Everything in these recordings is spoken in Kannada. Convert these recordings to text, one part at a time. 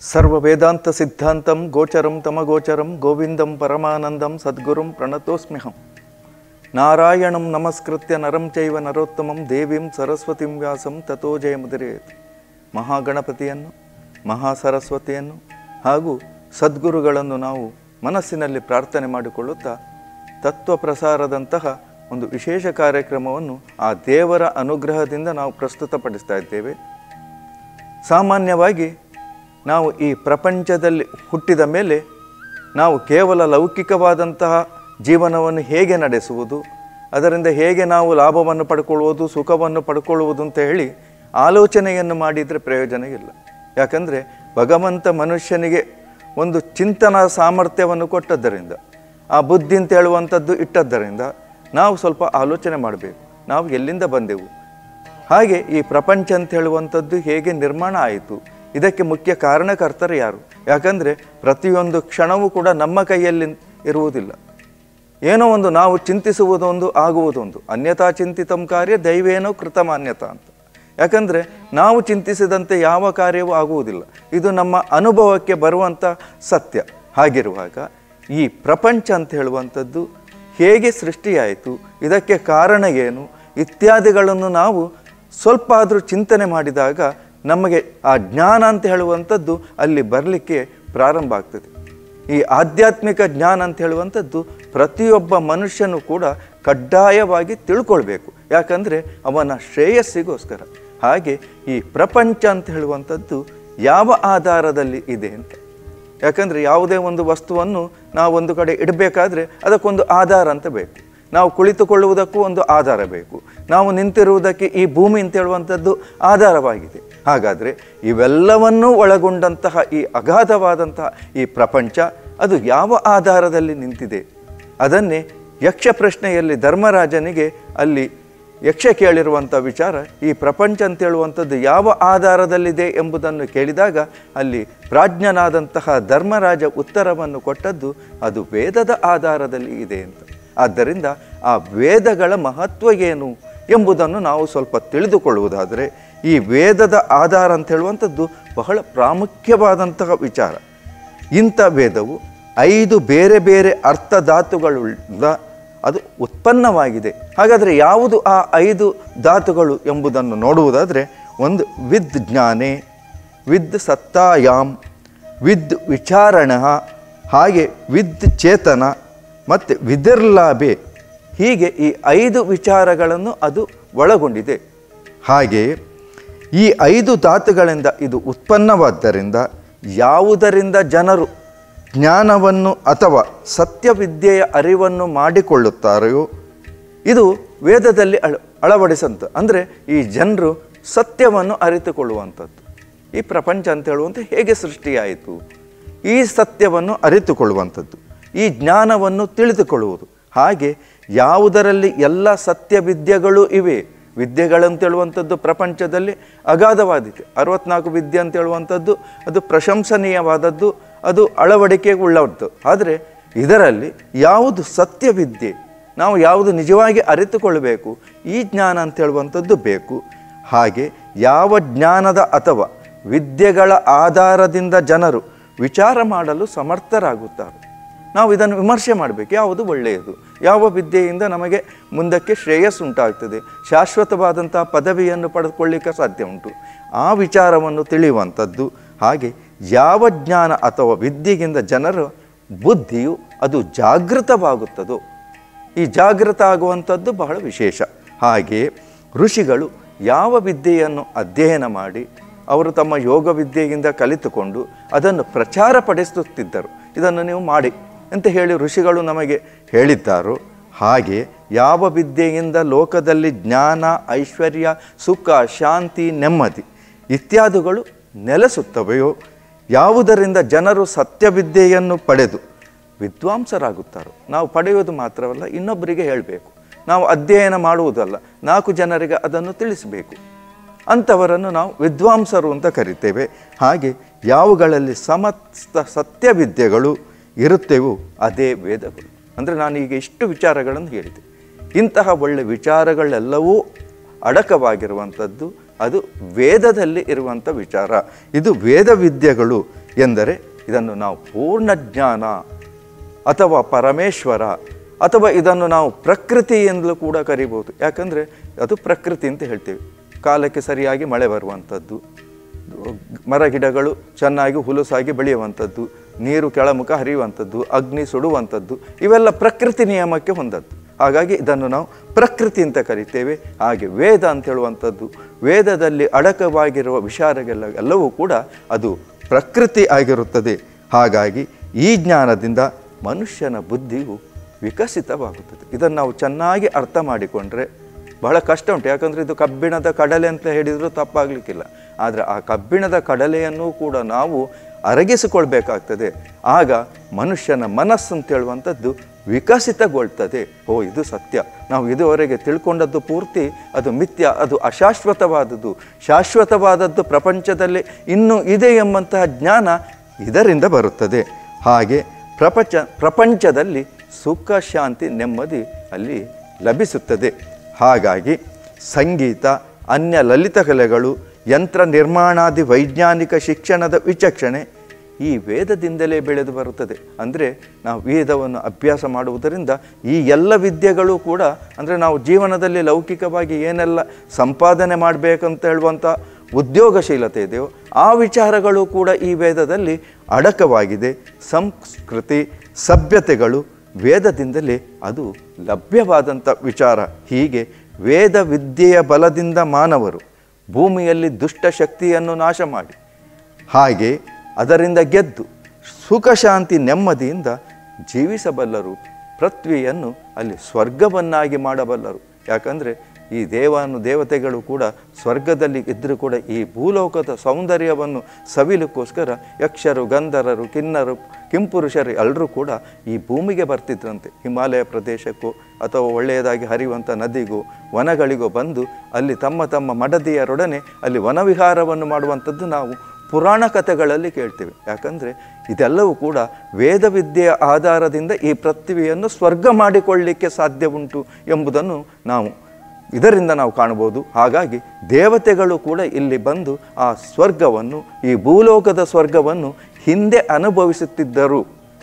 ಸರ್ವ ವೇದಾಂತ ಸಿದ್ಧಾಂತಂ ಗೋಚರಂ ತಮಗೋಚರಂ ಗೋವಿಂದಂ ಪರಮಾನಂದಂ ಸದ್ಗುರುಂ ಪ್ರಣತೋಸ್ಮ್ಯಹಂ ನಾರಾಯಣಂ ನಮಸ್ಕೃತ್ಯ ನರಂ ಚೈವ ನರೋತ್ತಮಂ ದೇವಿಂ ಸರಸ್ವತಿಂ ವ್ಯಾಸಂ ತಥೋ ಜಯಮುದಿರೇತ್ ಮಹಾಗಣಪತಿಯನ್ನು ಮಹಾಸರಸ್ವತಿಯನ್ನು ಹಾಗೂ ಸದ್ಗುರುಗಳನ್ನು ನಾವು ಮನಸ್ಸಿನಲ್ಲಿ ಪ್ರಾರ್ಥನೆ ಮಾಡಿಕೊಳ್ಳುತ್ತಾ ತತ್ವ ಪ್ರಸಾರದಂತಹ ಒಂದು ವಿಶೇಷ ಕಾರ್ಯಕ್ರಮವನ್ನು ಆ ದೇವರ ಅನುಗ್ರಹದಿಂದ ನಾವು ಪ್ರಸ್ತುತಪಡಿಸ್ತಾ ಇದ್ದೇವೆ ಸಾಮಾನ್ಯವಾಗಿ ನಾವು ಈ ಪ್ರಪಂಚದಲ್ಲಿ ಹುಟ್ಟಿದ ಮೇಲೆ ನಾವು ಕೇವಲ ಲೌಕಿಕವಾದಂತಹ ಜೀವನವನ್ನು ಹೇಗೆ ನಡೆಸುವುದು ಅದರಿಂದ ಹೇಗೆ ನಾವು ಲಾಭವನ್ನು ಪಡ್ಕೊಳ್ಳುವುದು ಸುಖವನ್ನು ಪಡ್ಕೊಳ್ಳುವುದು ಅಂತ ಹೇಳಿ ಆಲೋಚನೆಯನ್ನು ಮಾಡಿದರೆ ಪ್ರಯೋಜನ ಇಲ್ಲ ಯಾಕಂದರೆ ಭಗವಂತ ಮನುಷ್ಯನಿಗೆ ಒಂದು ಚಿಂತನಾ ಸಾಮರ್ಥ್ಯವನ್ನು ಕೊಟ್ಟದ್ದರಿಂದ ಆ ಬುದ್ಧಿ ಅಂತ ಹೇಳುವಂಥದ್ದು ಇಟ್ಟದ್ದರಿಂದ ನಾವು ಸ್ವಲ್ಪ ಆಲೋಚನೆ ಮಾಡಬೇಕು ನಾವು ಎಲ್ಲಿಂದ ಬಂದೆವು ಹಾಗೆ ಈ ಪ್ರಪಂಚ ಅಂತ ಹೇಳುವಂಥದ್ದು ಹೇಗೆ ನಿರ್ಮಾಣ ಆಯಿತು ಇದಕ್ಕೆ ಮುಖ್ಯ ಕಾರಣಕರ್ತರು ಯಾರು ಯಾಕಂದರೆ ಪ್ರತಿಯೊಂದು ಕ್ಷಣವೂ ಕೂಡ ನಮ್ಮ ಕೈಯಲ್ಲಿ ಇರುವುದಿಲ್ಲ ಏನೋ ಒಂದು ನಾವು ಚಿಂತಿಸುವುದೊಂದು ಆಗುವುದೊಂದು ಅನ್ಯಥಾ ಚಿಂತಿತಂ ಕಾರ್ಯ ದೈವೇನೋ ಕೃತಮಾನ್ಯತಾ ಅಂತ ಯಾಕಂದರೆ ನಾವು ಚಿಂತಿಸಿದಂತೆ ಯಾವ ಕಾರ್ಯವೂ ಆಗುವುದಿಲ್ಲ ಇದು ನಮ್ಮ ಅನುಭವಕ್ಕೆ ಬರುವಂಥ ಸತ್ಯ ಹಾಗಿರುವಾಗ ಈ ಪ್ರಪಂಚ ಅಂತ ಹೇಳುವಂಥದ್ದು ಹೇಗೆ ಸೃಷ್ಟಿಯಾಯಿತು ಇದಕ್ಕೆ ಕಾರಣ ಏನು ಇತ್ಯಾದಿಗಳನ್ನು ನಾವು ಸ್ವಲ್ಪ ಆದರೂ ಚಿಂತನೆ ಮಾಡಿದಾಗ ನಮಗೆ ಆ ಜ್ಞಾನ ಅಂತ ಹೇಳುವಂಥದ್ದು ಅಲ್ಲಿ ಬರಲಿಕ್ಕೆ ಪ್ರಾರಂಭ ಆಗ್ತದೆ ಈ ಆಧ್ಯಾತ್ಮಿಕ ಜ್ಞಾನ ಅಂತ ಹೇಳುವಂಥದ್ದು ಪ್ರತಿಯೊಬ್ಬ ಮನುಷ್ಯನು ಕೂಡ ಕಡ್ಡಾಯವಾಗಿ ತಿಳ್ಕೊಳ್ಬೇಕು ಯಾಕಂದರೆ ಅವನ ಶ್ರೇಯಸ್ಸಿಗೋಸ್ಕರ ಹಾಗೆ ಈ ಪ್ರಪಂಚ ಅಂತ ಹೇಳುವಂಥದ್ದು ಯಾವ ಆಧಾರದಲ್ಲಿ ಇದೆ ಅಂತ ಯಾಕಂದರೆ ಯಾವುದೇ ಒಂದು ವಸ್ತುವನ್ನು ನಾವು ಒಂದು ಕಡೆ ಇಡಬೇಕಾದ್ರೆ ಅದಕ್ಕೊಂದು ಆಧಾರ ಅಂತ ಬೇಕು ನಾವು ಕುಳಿತುಕೊಳ್ಳುವುದಕ್ಕೂ ಒಂದು ಆಧಾರ ಬೇಕು ನಾವು ನಿಂತಿರುವುದಕ್ಕೆ ಈ ಭೂಮಿ ಅಂತ ಹೇಳುವಂಥದ್ದು ಆಧಾರವಾಗಿದೆ ಹಾಗಾದರೆ ಇವೆಲ್ಲವನ್ನೂ ಒಳಗೊಂಡಂತಹ ಈ ಅಗಾಧವಾದಂತಹ ಈ ಪ್ರಪಂಚ ಅದು ಯಾವ ಆಧಾರದಲ್ಲಿ ನಿಂತಿದೆ ಅದನ್ನೇ ಯಕ್ಷ ಪ್ರಶ್ನೆಯಲ್ಲಿ ಧರ್ಮರಾಜನಿಗೆ ಅಲ್ಲಿ ಯಕ್ಷ ಕೇಳಿರುವಂಥ ವಿಚಾರ ಈ ಪ್ರಪಂಚ ಅಂತ ಹೇಳುವಂಥದ್ದು ಯಾವ ಆಧಾರದಲ್ಲಿದೆ ಎಂಬುದನ್ನು ಕೇಳಿದಾಗ ಅಲ್ಲಿ ಪ್ರಾಜ್ಞನಾದಂತಹ ಧರ್ಮರಾಜ ಉತ್ತರವನ್ನು ಕೊಟ್ಟದ್ದು ಅದು ವೇದದ ಆಧಾರದಲ್ಲಿ ಇದೆ ಅಂತ ಆದ್ದರಿಂದ ಆ ವೇದಗಳ ಮಹತ್ವ ಏನು ಎಂಬುದನ್ನು ನಾವು ಸ್ವಲ್ಪ ತಿಳಿದುಕೊಳ್ಳುವುದಾದರೆ ಈ ವೇದದ ಆಧಾರ ಅಂತ ಹೇಳುವಂಥದ್ದು ಬಹಳ ಪ್ರಾಮುಖ್ಯವಾದಂತಹ ವಿಚಾರ ಇಂಥ ವೇದವು ಐದು ಬೇರೆ ಬೇರೆ ಅರ್ಥಧಾತುಗಳುಳ್ಳ ಅದು ಉತ್ಪನ್ನವಾಗಿದೆ ಹಾಗಾದರೆ ಯಾವುದು ಆ ಐದು ಧಾತುಗಳು ಎಂಬುದನ್ನು ನೋಡುವುದಾದರೆ ಒಂದು ವಿದ್ ಜ್ಞಾನೆ ವಿದ್ ಸತ್ತಾಯಾಮ್ ವಿದ್ ವಿಚಾರಣ ಹಾಗೆ ವಿದ್ ಚೇತನ ಮತ್ತು ವಿದಿರ್ಲಾಭೆ ಹೀಗೆ ಈ ಐದು ವಿಚಾರಗಳನ್ನು ಅದು ಒಳಗೊಂಡಿದೆ ಹಾಗೆಯೇ ಈ ಐದು ಧಾತುಗಳಿಂದ ಇದು ಉತ್ಪನ್ನವಾದ್ದರಿಂದ ಯಾವುದರಿಂದ ಜನರು ಜ್ಞಾನವನ್ನು ಅಥವಾ ಸತ್ಯವಿದ್ಯೆಯ ಅರಿವನ್ನು ಮಾಡಿಕೊಳ್ಳುತ್ತಾರೆಯೋ ಇದು ವೇದದಲ್ಲಿ ಅಳ ಅಳವಡಿಸಂತ ಅಂದರೆ ಈ ಜನರು ಸತ್ಯವನ್ನು ಅರಿತುಕೊಳ್ಳುವಂಥದ್ದು ಈ ಪ್ರಪಂಚ ಅಂತ ಹೇಳುವಂಥ ಹೇಗೆ ಸೃಷ್ಟಿಯಾಯಿತು ಈ ಸತ್ಯವನ್ನು ಅರಿತುಕೊಳ್ಳುವಂಥದ್ದು ಈ ಜ್ಞಾನವನ್ನು ತಿಳಿದುಕೊಳ್ಳುವುದು ಹಾಗೆ ಯಾವುದರಲ್ಲಿ ಎಲ್ಲ ಸತ್ಯ ವಿದ್ಯೆಗಳು ಇವೆ ವಿದ್ಯೆಗಳಂತೇಳುವಂಥದ್ದು ಪ್ರಪಂಚದಲ್ಲಿ ಅಗಾಧವಾದಿದೆ ಅರವತ್ನಾಲ್ಕು ವಿದ್ಯೆ ಅಂತ ಹೇಳುವಂಥದ್ದು ಅದು ಪ್ರಶಂಸನೀಯವಾದದ್ದು ಅದು ಅಳವಡಿಕೆ ಉಳ್ಳದ್ದು ಆದರೆ ಇದರಲ್ಲಿ ಯಾವುದು ಸತ್ಯವಿದ್ಯೆ ನಾವು ಯಾವುದು ನಿಜವಾಗಿ ಅರಿತುಕೊಳ್ಳಬೇಕು ಈ ಜ್ಞಾನ ಅಂತ ಹೇಳುವಂಥದ್ದು ಬೇಕು ಹಾಗೆ ಯಾವ ಜ್ಞಾನದ ಅಥವಾ ವಿದ್ಯೆಗಳ ಆಧಾರದಿಂದ ಜನರು ವಿಚಾರ ಮಾಡಲು ಸಮರ್ಥರಾಗುತ್ತಾರೆ ನಾವು ಇದನ್ನು ವಿಮರ್ಶೆ ಮಾಡಬೇಕು ಯಾವುದು ಒಳ್ಳೆಯದು ಯಾವ ವಿದ್ಯೆಯಿಂದ ನಮಗೆ ಮುಂದಕ್ಕೆ ಶ್ರೇಯಸ್ಸುಂಟಾಗ್ತದೆ ಶಾಶ್ವತವಾದಂತಹ ಪದವಿಯನ್ನು ಪಡೆದುಕೊಳ್ಳಿಕ್ಕೆ ಸಾಧ್ಯ ಉಂಟು ಆ ವಿಚಾರವನ್ನು ತಿಳಿಯುವಂಥದ್ದು ಹಾಗೆ ಯಾವ ಜ್ಞಾನ ಅಥವಾ ವಿದ್ಯೆಗಿಂದ ಜನರ ಬುದ್ಧಿಯು ಅದು ಜಾಗೃತವಾಗುತ್ತದೋ ಈ ಜಾಗೃತ ಆಗುವಂಥದ್ದು ಬಹಳ ವಿಶೇಷ ಹಾಗೆ ಋಷಿಗಳು ಯಾವ ವಿದ್ಯೆಯನ್ನು ಅಧ್ಯಯನ ಮಾಡಿ ಅವರು ತಮ್ಮ ಯೋಗ ವಿದ್ಯೆಯಿಂದ ಕಲಿತುಕೊಂಡು ಅದನ್ನು ಪ್ರಚಾರಪಡಿಸುತ್ತಿದ್ದರು ಇದನ್ನು ನೀವು ಮಾಡಿ ಅಂತ ಹೇಳಿ ಋಷಿಗಳು ನಮಗೆ ಹೇಳಿದ್ದಾರೋ ಹಾಗೆ ಯಾವ ವಿದ್ಯೆಯಿಂದ ಲೋಕದಲ್ಲಿ ಜ್ಞಾನ ಐಶ್ವರ್ಯ ಸುಖ ಶಾಂತಿ ನೆಮ್ಮದಿ ಇತ್ಯಾದಿಗಳು ನೆಲೆಸುತ್ತವೆಯೋ ಯಾವುದರಿಂದ ಜನರು ಸತ್ಯವಿದ್ಯೆಯನ್ನು ಪಡೆದು ವಿದ್ವಾಂಸರಾಗುತ್ತಾರೋ ನಾವು ಪಡೆಯುವುದು ಮಾತ್ರವಲ್ಲ ಇನ್ನೊಬ್ಬರಿಗೆ ಹೇಳಬೇಕು ನಾವು ಅಧ್ಯಯನ ಮಾಡುವುದಲ್ಲ ನಾಲ್ಕು ಜನರಿಗೆ ಅದನ್ನು ತಿಳಿಸಬೇಕು ಅಂಥವರನ್ನು ನಾವು ವಿದ್ವಾಂಸರು ಅಂತ ಕರಿತೇವೆ ಹಾಗೆ ಯಾವುಗಳಲ್ಲಿ ಸಮಸ್ತ ಸತ್ಯವಿದ್ಯೆಗಳು ಇರುತ್ತೇವೋ ಅದೇ ವೇದಗಳು ಅಂದರೆ ನಾನು ಈಗ ಇಷ್ಟು ವಿಚಾರಗಳನ್ನು ಹೇಳಿದೆ ಇಂತಹ ಒಳ್ಳೆ ವಿಚಾರಗಳೆಲ್ಲವೂ ಅಡಕವಾಗಿರುವಂಥದ್ದು ಅದು ವೇದದಲ್ಲಿ ಇರುವಂಥ ವಿಚಾರ ಇದು ವೇದ ವಿದ್ಯೆಗಳು ಎಂದರೆ ಇದನ್ನು ನಾವು ಪೂರ್ಣ ಜ್ಞಾನ ಅಥವಾ ಪರಮೇಶ್ವರ ಅಥವಾ ಇದನ್ನು ನಾವು ಪ್ರಕೃತಿ ಎಂದಲೂ ಕೂಡ ಕರಿಬೋದು ಯಾಕಂದರೆ ಅದು ಪ್ರಕೃತಿ ಅಂತ ಹೇಳ್ತೀವಿ ಕಾಲಕ್ಕೆ ಸರಿಯಾಗಿ ಮಳೆ ಬರುವಂಥದ್ದು ಮರ ಗಿಡಗಳು ಚೆನ್ನಾಗಿ ಹುಲುಸಾಗಿ ಬೆಳೆಯುವಂಥದ್ದು ನೀರು ಕೆಳಮುಖ ಹರಿಯುವಂಥದ್ದು ಅಗ್ನಿ ಸುಡುವಂಥದ್ದು ಇವೆಲ್ಲ ಪ್ರಕೃತಿ ನಿಯಮಕ್ಕೆ ಹೊಂದದ್ದು ಹಾಗಾಗಿ ಇದನ್ನು ನಾವು ಪ್ರಕೃತಿ ಅಂತ ಕರಿತೇವೆ ಹಾಗೆ ವೇದ ಅಂತ ಹೇಳುವಂಥದ್ದು ವೇದದಲ್ಲಿ ಅಡಕವಾಗಿರುವ ವಿಚಾರಗೆಲ್ಲ ಎಲ್ಲವೂ ಕೂಡ ಅದು ಪ್ರಕೃತಿ ಆಗಿರುತ್ತದೆ ಹಾಗಾಗಿ ಈ ಜ್ಞಾನದಿಂದ ಮನುಷ್ಯನ ಬುದ್ಧಿಯು ವಿಕಸಿತವಾಗುತ್ತದೆ ಇದನ್ನು ನಾವು ಚೆನ್ನಾಗಿ ಅರ್ಥ ಮಾಡಿಕೊಂಡ್ರೆ ಬಹಳ ಕಷ್ಟ ಉಂಟು ಯಾಕಂದರೆ ಇದು ಕಬ್ಬಿಣದ ಕಡಲೆ ಅಂತ ಹೇಳಿದರೂ ತಪ್ಪಾಗಲಿಕ್ಕಿಲ್ಲ ಆದರೆ ಆ ಕಬ್ಬಿಣದ ಕಡಲೆಯನ್ನು ಕೂಡ ನಾವು ಅರಗಿಸಿಕೊಳ್ಬೇಕಾಗ್ತದೆ ಆಗ ಮನುಷ್ಯನ ಮನಸ್ಸು ಅಂತ ಹೇಳುವಂಥದ್ದು ವಿಕಸಿತಗೊಳ್ತದೆ ಓ ಇದು ಸತ್ಯ ನಾವು ಇದುವರೆಗೆ ತಿಳ್ಕೊಂಡದ್ದು ಪೂರ್ತಿ ಅದು ಮಿಥ್ಯ ಅದು ಅಶಾಶ್ವತವಾದದ್ದು ಶಾಶ್ವತವಾದದ್ದು ಪ್ರಪಂಚದಲ್ಲಿ ಇನ್ನೂ ಇದೆ ಎಂಬಂತಹ ಜ್ಞಾನ ಇದರಿಂದ ಬರುತ್ತದೆ ಹಾಗೆ ಪ್ರಪಂಚ ಪ್ರಪಂಚದಲ್ಲಿ ಸುಖ ಶಾಂತಿ ನೆಮ್ಮದಿ ಅಲ್ಲಿ ಲಭಿಸುತ್ತದೆ ಹಾಗಾಗಿ ಸಂಗೀತ ಅನ್ಯ ಲಲಿತ ಕಲೆಗಳು ಯಂತ್ರ ನಿರ್ಮಾಣಾದಿ ವೈಜ್ಞಾನಿಕ ಶಿಕ್ಷಣದ ವಿಚಕ್ಷಣೆ ಈ ವೇದದಿಂದಲೇ ಬೆಳೆದು ಬರುತ್ತದೆ ಅಂದರೆ ನಾವು ವೇದವನ್ನು ಅಭ್ಯಾಸ ಮಾಡುವುದರಿಂದ ಈ ಎಲ್ಲ ವಿದ್ಯೆಗಳು ಕೂಡ ಅಂದರೆ ನಾವು ಜೀವನದಲ್ಲಿ ಲೌಕಿಕವಾಗಿ ಏನೆಲ್ಲ ಸಂಪಾದನೆ ಮಾಡಬೇಕಂತ ಹೇಳುವಂಥ ಉದ್ಯೋಗಶೀಲತೆ ಇದೆಯೋ ಆ ವಿಚಾರಗಳು ಕೂಡ ಈ ವೇದದಲ್ಲಿ ಅಡಕವಾಗಿದೆ ಸಂಸ್ಕೃತಿ ಸಭ್ಯತೆಗಳು ವೇದದಿಂದಲೇ ಅದು ಲಭ್ಯವಾದಂಥ ವಿಚಾರ ಹೀಗೆ ವೇದ ವಿದ್ಯೆಯ ಬಲದಿಂದ ಮಾನವರು ಭೂಮಿಯಲ್ಲಿ ದುಷ್ಟ ಶಕ್ತಿಯನ್ನು ನಾಶ ಮಾಡಿ ಹಾಗೆ ಅದರಿಂದ ಗೆದ್ದು ಸುಖ ಶಾಂತಿ ನೆಮ್ಮದಿಯಿಂದ ಜೀವಿಸಬಲ್ಲರು ಪೃಥ್ವಿಯನ್ನು ಅಲ್ಲಿ ಸ್ವರ್ಗವನ್ನಾಗಿ ಮಾಡಬಲ್ಲರು ಯಾಕಂದರೆ ಈ ದೇವಾನು ದೇವತೆಗಳು ಕೂಡ ಸ್ವರ್ಗದಲ್ಲಿ ಇದ್ದರೂ ಕೂಡ ಈ ಭೂಲೋಕದ ಸೌಂದರ್ಯವನ್ನು ಸವಿಲಕ್ಕೋಸ್ಕರ ಯಕ್ಷರು ಗಂಧರ್ವರು ಕಿನ್ನರು ಕಿಂಪುರುಷರು ಎಲ್ಲರೂ ಕೂಡ ಈ ಭೂಮಿಗೆ ಬರ್ತಿದ್ರಂತೆ ಹಿಮಾಲಯ ಪ್ರದೇಶಕ್ಕೋ ಅಥವಾ ಒಳ್ಳೆಯದಾಗಿ ಹರಿಯುವಂಥ ನದಿಗೋ ವನಗಳಿಗೋ ಬಂದು ಅಲ್ಲಿ ತಮ್ಮ ತಮ್ಮ ಮಡದಿಯರೊಡನೆ ಅಲ್ಲಿ ವನವಿಹಾರವನ್ನು ಮಾಡುವಂಥದ್ದು ನಾವು ಪುರಾಣ ಕಥೆಗಳಲ್ಲಿ ಕೇಳ್ತೇವೆ ಯಾಕಂದರೆ ಇದೆಲ್ಲವೂ ಕೂಡ ವೇದವಿದ್ಯೆಯ ಆಧಾರದಿಂದ ಈ ಪೃಥ್ವಿಯನ್ನು ಸ್ವರ್ಗ ಮಾಡಿಕೊಳ್ಳಲಿಕ್ಕೆ ಸಾಧ್ಯ ಉಂಟು ಎಂಬುದನ್ನು ನಾವು ಇದರಿಂದ ನಾವು ಕಾಣಬಹುದು ಹಾಗಾಗಿ ದೇವತೆಗಳು ಕೂಡ ಇಲ್ಲಿ ಬಂದು ಆ ಸ್ವರ್ಗವನ್ನು ಈ ಭೂಲೋಕದ ಸ್ವರ್ಗವನ್ನು ಹಿಂದೆ ಅನುಭವಿಸುತ್ತಿದ್ದರು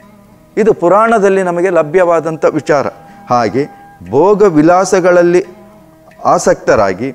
ಇದು ಪುರಾಣದಲ್ಲಿ ನಮಗೆ ಲಭ್ಯವಾದಂಥ ವಿಚಾರ ಹಾಗೆ ಭೋಗ ವಿಲಾಸಗಳಲ್ಲಿ ಆಸಕ್ತರಾಗಿ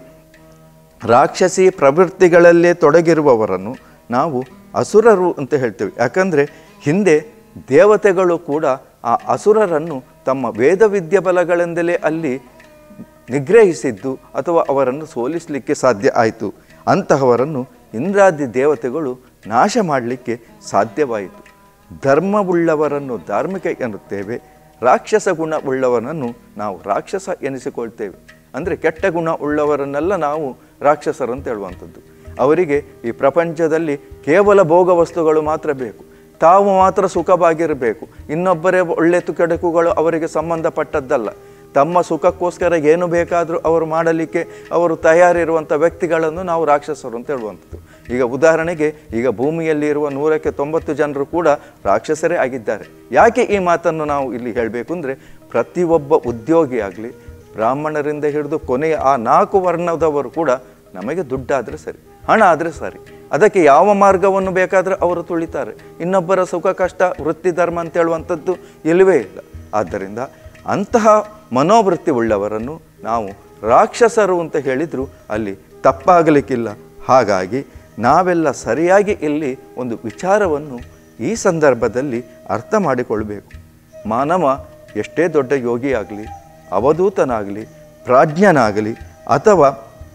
ರಾಕ್ಷಸಿ ಪ್ರವೃತ್ತಿಗಳಲ್ಲೇ ತೊಡಗಿರುವವರನ್ನು ನಾವು ಅಸುರರು ಅಂತ ಹೇಳ್ತೇವೆ ಯಾಕಂದರೆ ಹಿಂದೆ ದೇವತೆಗಳು ಕೂಡ ಆ ಅಸುರರನ್ನು ತಮ್ಮ ವೇದವಿದ್ಯ ಬಲಗಳಿಂದಲೇ ಅಲ್ಲಿ ನಿಗ್ರಹಿಸಿದ್ದು ಅಥವಾ ಅವರನ್ನು ಸೋಲಿಸಲಿಕ್ಕೆ ಸಾಧ್ಯ ಆಯಿತು ಅಂತಹವರನ್ನು ಇಂದ್ರಾದಿ ದೇವತೆಗಳು ನಾಶ ಮಾಡಲಿಕ್ಕೆ ಸಾಧ್ಯವಾಯಿತು ಧರ್ಮವುಳ್ಳವರನ್ನು ಧಾರ್ಮಿಕ ಎನ್ನುತ್ತೇವೆ ರಾಕ್ಷಸ ಗುಣ ಉಳ್ಳವನನ್ನು ನಾವು ರಾಕ್ಷಸ ಎನಿಸಿಕೊಳ್ತೇವೆ ಅಂದರೆ ಕೆಟ್ಟ ಗುಣ ಉಳ್ಳವರನ್ನೆಲ್ಲ ನಾವು ರಾಕ್ಷಸರು ಅಂತ ಹೇಳುವಂಥದ್ದು ಅವರಿಗೆ ಈ ಪ್ರಪಂಚದಲ್ಲಿ ಕೇವಲ ಭೋಗ ವಸ್ತುಗಳು ಮಾತ್ರ ಬೇಕು ತಾವು ಮಾತ್ರ ಸುಖವಾಗಿರಬೇಕು ಇನ್ನೊಬ್ಬರೇ ಒಳ್ಳೆತು ಕೆಡಕುಗಳು ಅವರಿಗೆ ಸಂಬಂಧಪಟ್ಟದ್ದಲ್ಲ ತಮ್ಮ ಸುಖಕ್ಕೋಸ್ಕರ ಏನು ಬೇಕಾದರೂ ಅವರು ಮಾಡಲಿಕ್ಕೆ ಅವರು ತಯಾರಿರುವಂಥ ವ್ಯಕ್ತಿಗಳನ್ನು ನಾವು ರಾಕ್ಷಸರು ಅಂತ ಹೇಳುವಂಥದ್ದು ಈಗ ಉದಾಹರಣೆಗೆ ಈಗ ಭೂಮಿಯಲ್ಲಿ ಇರುವ ನೂರಕ್ಕೆ ತೊಂಬತ್ತು ಜನರು ಕೂಡ ರಾಕ್ಷಸರೇ ಆಗಿದ್ದಾರೆ ಯಾಕೆ ಈ ಮಾತನ್ನು ನಾವು ಇಲ್ಲಿ ಹೇಳಬೇಕು ಅಂದರೆ ಪ್ರತಿಯೊಬ್ಬ ಉದ್ಯೋಗಿ ಆಗಲಿ ಬ್ರಾಹ್ಮಣರಿಂದ ಹಿಡಿದು ಕೊನೆಯ ಆ ನಾಲ್ಕು ವರ್ಣದವರು ಕೂಡ ನಮಗೆ ದುಡ್ಡಾದರೆ ಸರಿ ಹಣ ಆದರೆ ಸರಿ ಅದಕ್ಕೆ ಯಾವ ಮಾರ್ಗವನ್ನು ಬೇಕಾದರೆ ಅವರು ತುಳಿತಾರೆ ಇನ್ನೊಬ್ಬರ ಸುಖ ಕಷ್ಟ ವೃತ್ತಿ ಧರ್ಮ ಅಂತ ಹೇಳುವಂಥದ್ದು ಇಲ್ಲವೇ ಇಲ್ಲ ಆದ್ದರಿಂದ ಅಂತಹ ಮನೋವೃತ್ತಿ ಉಳ್ಳವರನ್ನು ನಾವು ರಾಕ್ಷಸರು ಅಂತ ಹೇಳಿದರೂ ಅಲ್ಲಿ ತಪ್ಪಾಗಲಿಕ್ಕಿಲ್ಲ ಹಾಗಾಗಿ ನಾವೆಲ್ಲ ಸರಿಯಾಗಿ ಇಲ್ಲಿ ಒಂದು ವಿಚಾರವನ್ನು ಈ ಸಂದರ್ಭದಲ್ಲಿ ಅರ್ಥ ಮಾಡಿಕೊಳ್ಬೇಕು ಮಾನವ ಎಷ್ಟೇ ದೊಡ್ಡ ಯೋಗಿಯಾಗಲಿ ಅವಧೂತನಾಗಲಿ ಪ್ರಾಜ್ಞನಾಗಲಿ ಅಥವಾ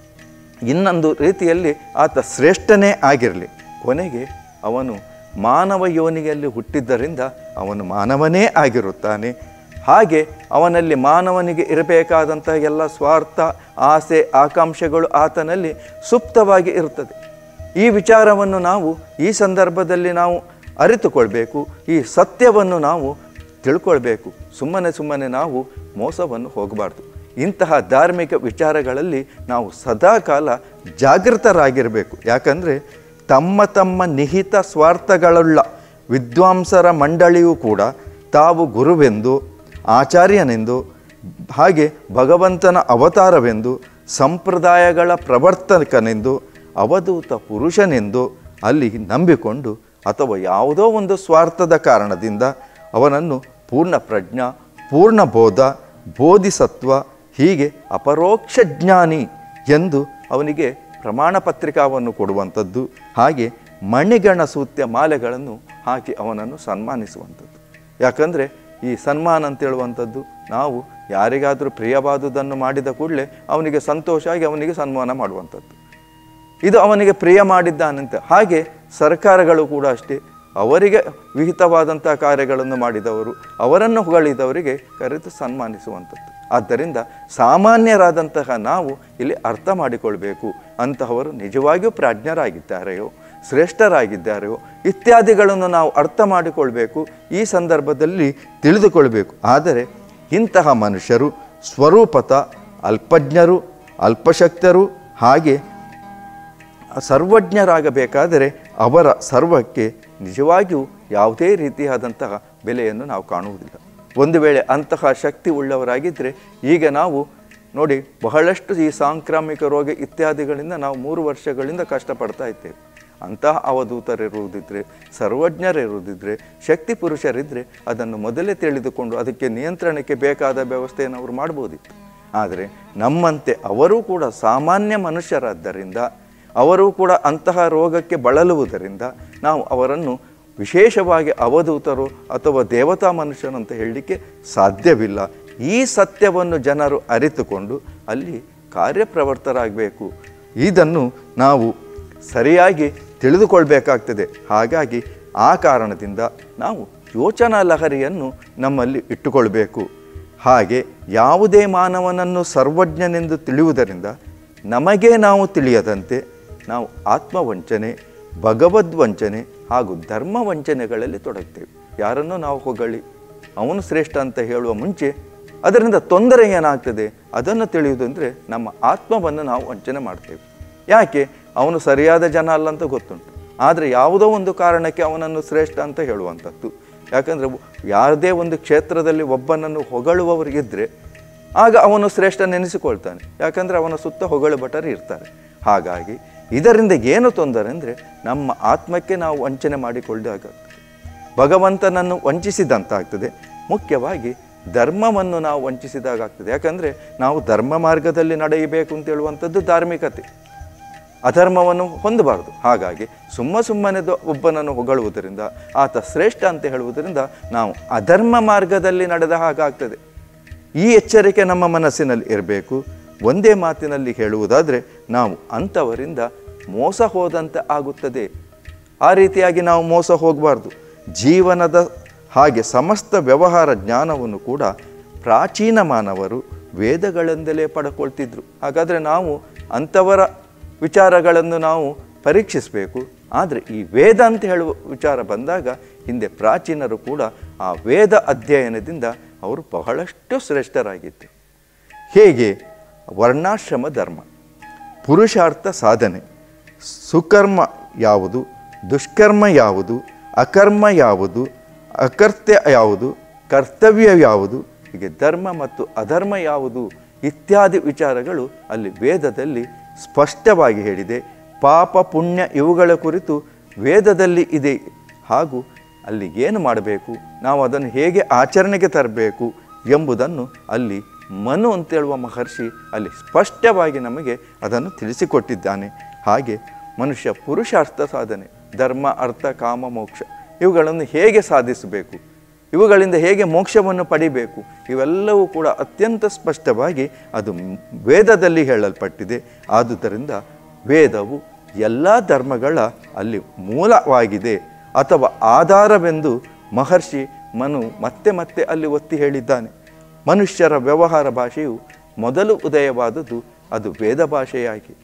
ಇನ್ನೊಂದು ರೀತಿಯಲ್ಲಿ ಆತ ಶ್ರೇಷ್ಠನೇ ಆಗಿರಲಿ ಕೊನೆಗೆ ಅವನು ಮಾನವ ಯೋನಿಯಲ್ಲಿ ಹುಟ್ಟಿದ್ದರಿಂದ ಅವನು ಮಾನವನೇ ಆಗಿರುತ್ತಾನೆ ಹಾಗೆ ಅವನಲ್ಲಿ ಮಾನವನಿಗೆ ಇರಬೇಕಾದಂಥ ಎಲ್ಲ ಸ್ವಾರ್ಥ ಆಸೆ ಆಕಾಂಕ್ಷೆಗಳು ಆತನಲ್ಲಿ ಸುಪ್ತವಾಗಿ ಇರುತ್ತದೆ ಈ ವಿಚಾರವನ್ನು ನಾವು ಈ ಸಂದರ್ಭದಲ್ಲಿ ನಾವು ಅರಿತುಕೊಳ್ಬೇಕು ಈ ಸತ್ಯವನ್ನು ನಾವು ತಿಳ್ಕೊಳ್ಬೇಕು ಸುಮ್ಮನೆ ಸುಮ್ಮನೆ ನಾವು ಮೋಸವನ್ನು ಹೋಗಬಾರ್ದು ಇಂತಹ ಧಾರ್ಮಿಕ ವಿಚಾರಗಳಲ್ಲಿ ನಾವು ಸದಾಕಾಲ ಜಾಗೃತರಾಗಿರಬೇಕು ಯಾಕಂದರೆ ತಮ್ಮ ತಮ್ಮ ನಿಹಿತ ಸ್ವಾರ್ಥಗಳುಳ್ಳ ವಿದ್ವಾಂಸರ ಮಂಡಳಿಯೂ ಕೂಡ ತಾವು ಗುರುವೆಂದು ಆಚಾರ್ಯನೆಂದು ಹಾಗೆ ಭಗವಂತನ ಅವತಾರವೆಂದು ಸಂಪ್ರದಾಯಗಳ ಪ್ರವರ್ತಕನೆಂದು ಅವಧೂತ ಪುರುಷನೆಂದು ಅಲ್ಲಿ ನಂಬಿಕೊಂಡು ಅಥವಾ ಯಾವುದೋ ಒಂದು ಸ್ವಾರ್ಥದ ಕಾರಣದಿಂದ ಅವನನ್ನು ಪೂರ್ಣ ಪ್ರಜ್ಞಾ ಪೂರ್ಣ ಬೋಧ ಬೋಧಿಸತ್ವ ಹೀಗೆ ಅಪರೋಕ್ಷ ಜ್ಞಾನಿ ಎಂದು ಅವನಿಗೆ ಪ್ರಮಾಣ ಪತ್ರಿಕಾವನ್ನು ಕೊಡುವಂಥದ್ದು ಹಾಗೆ ಮಣಿಗಣ ಸೂತ್ಯ ಮಾಲೆಗಳನ್ನು ಹಾಕಿ ಅವನನ್ನು ಸನ್ಮಾನಿಸುವಂಥದ್ದು ಯಾಕಂದರೆ ಈ ಸನ್ಮಾನ ಅಂತ ಹೇಳುವಂಥದ್ದು ನಾವು ಯಾರಿಗಾದರೂ ಪ್ರಿಯವಾದುದನ್ನು ಮಾಡಿದ ಕೂಡಲೇ ಅವನಿಗೆ ಸಂತೋಷ ಆಗಿ ಅವನಿಗೆ ಸನ್ಮಾನ ಮಾಡುವಂಥದ್ದು ಇದು ಅವನಿಗೆ ಪ್ರಿಯ ಮಾಡಿದ್ದಾನಂತೆ ಹಾಗೆ ಸರ್ಕಾರಗಳು ಕೂಡ ಅಷ್ಟೇ ಅವರಿಗೆ ವಿಹಿತವಾದಂಥ ಕಾರ್ಯಗಳನ್ನು ಮಾಡಿದವರು ಅವರನ್ನು ಹೊಗಳಿದವರಿಗೆ ಕರೆದು ಸನ್ಮಾನಿಸುವಂಥದ್ದು ಆದ್ದರಿಂದ ಸಾಮಾನ್ಯರಾದಂತಹ ನಾವು ಇಲ್ಲಿ ಅರ್ಥ ಮಾಡಿಕೊಳ್ಬೇಕು ಅಂತಹವರು ನಿಜವಾಗಿಯೂ ಪ್ರಾಜ್ಞರಾಗಿದ್ದಾರೆಯೋ ಶ್ರೇಷ್ಠರಾಗಿದ್ದಾರೆಯೋ ಇತ್ಯಾದಿಗಳನ್ನು ನಾವು ಅರ್ಥ ಮಾಡಿಕೊಳ್ಬೇಕು ಈ ಸಂದರ್ಭದಲ್ಲಿ ತಿಳಿದುಕೊಳ್ಬೇಕು ಆದರೆ ಇಂತಹ ಮನುಷ್ಯರು ಸ್ವರೂಪತ ಅಲ್ಪಜ್ಞರು ಅಲ್ಪಶಕ್ತರು ಹಾಗೆ ಸರ್ವಜ್ಞರಾಗಬೇಕಾದರೆ ಅವರ ಸರ್ವಕ್ಕೆ ನಿಜವಾಗಿಯೂ ಯಾವುದೇ ರೀತಿಯಾದಂತಹ ಬೆಲೆಯನ್ನು ನಾವು ಕಾಣುವುದಿಲ್ಲ ಒಂದು ವೇಳೆ ಅಂತಹ ಶಕ್ತಿ ಉಳ್ಳವರಾಗಿದ್ದರೆ ಈಗ ನಾವು ನೋಡಿ ಬಹಳಷ್ಟು ಈ ಸಾಂಕ್ರಾಮಿಕ ರೋಗ ಇತ್ಯಾದಿಗಳಿಂದ ನಾವು ಮೂರು ವರ್ಷಗಳಿಂದ ಕಷ್ಟಪಡ್ತಾ ಇದ್ದೇವೆ ಅಂತಹ ಅವಧೂತರಿರುವುದಿದ್ರೆ ಸರ್ವಜ್ಞರಿರುವುದಿದ್ರೆ ಶಕ್ತಿ ಪುರುಷರಿದ್ದರೆ ಅದನ್ನು ಮೊದಲೇ ತಿಳಿದುಕೊಂಡು ಅದಕ್ಕೆ ನಿಯಂತ್ರಣಕ್ಕೆ ಬೇಕಾದ ವ್ಯವಸ್ಥೆಯನ್ನು ಅವರು ಮಾಡ್ಬೋದಿತ್ತು ಆದರೆ ನಮ್ಮಂತೆ ಅವರೂ ಕೂಡ ಸಾಮಾನ್ಯ ಮನುಷ್ಯರಾದ್ದರಿಂದ ಅವರೂ ಕೂಡ ಅಂತಹ ರೋಗಕ್ಕೆ ಬಳಲುವುದರಿಂದ ನಾವು ಅವರನ್ನು ವಿಶೇಷವಾಗಿ ಅವಧೂತರು ಅಥವಾ ದೇವತಾ ಮನುಷ್ಯರು ಅಂತ ಹೇಳಲಿಕ್ಕೆ ಸಾಧ್ಯವಿಲ್ಲ ಈ ಸತ್ಯವನ್ನು ಜನರು ಅರಿತುಕೊಂಡು ಅಲ್ಲಿ ಕಾರ್ಯಪ್ರವರ್ತರಾಗಬೇಕು ಇದನ್ನು ನಾವು ಸರಿಯಾಗಿ ತಿಳಿದುಕೊಳ್ಬೇಕಾಗ್ತದೆ ಹಾಗಾಗಿ ಆ ಕಾರಣದಿಂದ ನಾವು ಯೋಚನಾ ಲಹರಿಯನ್ನು ನಮ್ಮಲ್ಲಿ ಇಟ್ಟುಕೊಳ್ಬೇಕು ಹಾಗೆ ಯಾವುದೇ ಮಾನವನನ್ನು ಸರ್ವಜ್ಞನೆಂದು ತಿಳಿಯುವುದರಿಂದ ನಮಗೆ ನಾವು ತಿಳಿಯದಂತೆ ನಾವು ಆತ್ಮವಂಚನೆ ಭಗವದ್ವಂಚನೆ ಹಾಗೂ ಧರ್ಮ ವಂಚನೆಗಳಲ್ಲಿ ತೊಡಗ್ತೇವೆ ಯಾರನ್ನು ನಾವು ಹೊಗಳಿ ಅವನು ಶ್ರೇಷ್ಠ ಅಂತ ಹೇಳುವ ಮುಂಚೆ ಅದರಿಂದ ತೊಂದರೆ ಏನಾಗ್ತದೆ ಅದನ್ನು ತಿಳಿಯುವುದಂದರೆ ನಮ್ಮ ಆತ್ಮವನ್ನು ನಾವು ವಂಚನೆ ಮಾಡ್ತೇವೆ ಯಾಕೆ ಅವನು ಸರಿಯಾದ ಜನ ಅಲ್ಲ ಅಂತ ಗೊತ್ತುಂಟು ಆದರೆ ಯಾವುದೋ ಒಂದು ಕಾರಣಕ್ಕೆ ಅವನನ್ನು ಶ್ರೇಷ್ಠ ಅಂತ ಹೇಳುವಂಥದ್ದು ಯಾಕಂದರೆ ಯಾವುದೇ ಒಂದು ಕ್ಷೇತ್ರದಲ್ಲಿ ಒಬ್ಬನನ್ನು ಹೊಗಳುವವರಿಗಿದ್ದರೆ ಆಗ ಅವನು ಶ್ರೇಷ್ಠ ನೆನೆಸಿಕೊಳ್ತಾನೆ ಯಾಕಂದರೆ ಅವನ ಸುತ್ತ ಹೊಗಳು ಭಟರು ಇರ್ತಾರೆ ಹಾಗಾಗಿ ಇದರಿಂದ ಏನು ತೊಂದರೆ ಅಂದರೆ ನಮ್ಮ ಆತ್ಮಕ್ಕೆ ನಾವು ವಂಚನೆ ಮಾಡಿಕೊಳ್ಳಾಗ್ತದೆ ಭಗವಂತನನ್ನು ವಂಚಿಸಿದಂತಾಗ್ತದೆ ಮುಖ್ಯವಾಗಿ ಧರ್ಮವನ್ನು ನಾವು ವಂಚಿಸಿದಾಗಾಗ್ತದೆ ಯಾಕಂದರೆ ನಾವು ಧರ್ಮ ಮಾರ್ಗದಲ್ಲಿ ನಡೆಯಬೇಕು ಅಂತ ಹೇಳುವಂಥದ್ದು ಧಾರ್ಮಿಕತೆ ಅಧರ್ಮವನ್ನು ಹೊಂದಬಾರದು ಹಾಗಾಗಿ ಸುಮ್ಮ ಸುಮ್ಮನೆ ದ- ಒಬ್ಬನನ್ನು ಹೊಗಳುವುದರಿಂದ ಆತ ಶ್ರೇಷ್ಠ ಅಂತ ಹೇಳುವುದರಿಂದ ನಾವು ಅಧರ್ಮ ಮಾರ್ಗದಲ್ಲಿ ನಡೆದ ಹಾಗಾಗ್ತದೆ ಈ ಎಚ್ಚರಿಕೆ ನಮ್ಮ ಮನಸ್ಸಿನಲ್ಲಿ ಇರಬೇಕು ಒಂದೇ ಮಾತಿನಲ್ಲಿ ಹೇಳುವುದಾದರೆ ನಾವು ಅಂಥವರಿಂದ ಮೋಸ ಹೋದಂತೆ ಆಗುತ್ತದೆ ಆ ರೀತಿಯಾಗಿ ನಾವು ಮೋಸ ಹೋಗಬಾರ್ದು ಜೀವನದ ಹಾಗೆ ಸಮಸ್ತ ವ್ಯವಹಾರ ಜ್ಞಾನವನ್ನು ಕೂಡ ಪ್ರಾಚೀನ ಮಾನವರು ವೇದಗಳಿಂದಲೇ ಪಡ್ಕೊಳ್ತಿದ್ರು ಹಾಗಾದರೆ ನಾವು ಅಂಥವರ ವಿಚಾರಗಳನ್ನು ನಾವು ಪರೀಕ್ಷಿಸಬೇಕು ಆದರೆ ಈ ವೇದ ಅಂತ ಹೇಳುವ ವಿಚಾರ ಬಂದಾಗ ಹಿಂದೆ ಪ್ರಾಚೀನರು ಕೂಡ ಆ ವೇದ ಅಧ್ಯಯನದಿಂದ ಅವರು ಬಹಳಷ್ಟು ಶ್ರೇಷ್ಠರಾಗಿದ್ದರು ಹೇಗೆ ವರ್ಣಾಶ್ರಮ ಧರ್ಮ ಪುರುಷಾರ್ಥ ಸಾಧನೆ ಸುಕರ್ಮ ಯಾವುದು ದುಷ್ಕರ್ಮ ಯಾವುದು ಅಕರ್ಮ ಯಾವುದು ಅಕರ್ತ್ಯ ಯಾವುದು ಕರ್ತವ್ಯ ಯಾವುದು ಹೀಗೆ ಧರ್ಮ ಮತ್ತು ಅಧರ್ಮ ಯಾವುದು ಇತ್ಯಾದಿ ವಿಚಾರಗಳು ಅಲ್ಲಿ ವೇದದಲ್ಲಿ ಸ್ಪಷ್ಟವಾಗಿ ಹೇಳಿದೆ ಪಾಪ ಪುಣ್ಯ ಇವುಗಳ ಕುರಿತು ವೇದದಲ್ಲಿ ಇದೆ ಹಾಗೂ ಅಲ್ಲಿ ಏನು ಮಾಡಬೇಕು ನಾವು ಅದನ್ನು ಹೇಗೆ ಆಚರಣೆಗೆ ತರಬೇಕು ಎಂಬುದನ್ನು ಅಲ್ಲಿ ಮನು ಅಂತೇಳುವ ಮಹರ್ಷಿ ಅಲ್ಲಿ ಸ್ಪಷ್ಟವಾಗಿ ನಮಗೆ ಅದನ್ನು ತಿಳಿಸಿಕೊಟ್ಟಿದ್ದಾನೆ ಹಾಗೆ ಮನುಷ್ಯ ಪುರುಷಾರ್ಥ ಸಾಧನೆ ಧರ್ಮ ಅರ್ಥ ಕಾಮ ಮೋಕ್ಷ ಇವುಗಳನ್ನು ಹೇಗೆ ಸಾಧಿಸಬೇಕು ಇವುಗಳಿಂದ ಹೇಗೆ ಮೋಕ್ಷವನ್ನು ಪಡಿಬೇಕು ಇವೆಲ್ಲವೂ ಕೂಡ ಅತ್ಯಂತ ಸ್ಪಷ್ಟವಾಗಿ ಅದು ವೇದದಲ್ಲಿ ಹೇಳಲ್ಪಟ್ಟಿದೆ ಆದುದರಿಂದ ವೇದವು ಎಲ್ಲ ಧರ್ಮಗಳ ಅಲ್ಲಿ ಮೂಲವಾಗಿದೆ ಅಥವಾ ಆಧಾರವೆಂದು ಮಹರ್ಷಿ ಮನು ಮತ್ತೆ ಮತ್ತೆ ಅಲ್ಲಿ ಒತ್ತಿ ಹೇಳಿದ್ದಾನೆ ಮನುಷ್ಯರ ವ್ಯವಹಾರ ಭಾಷೆಯು ಮೊದಲು ಉದಯವಾದದ್ದು ಅದು ವೇದ ಭಾಷೆಯಾಗಿ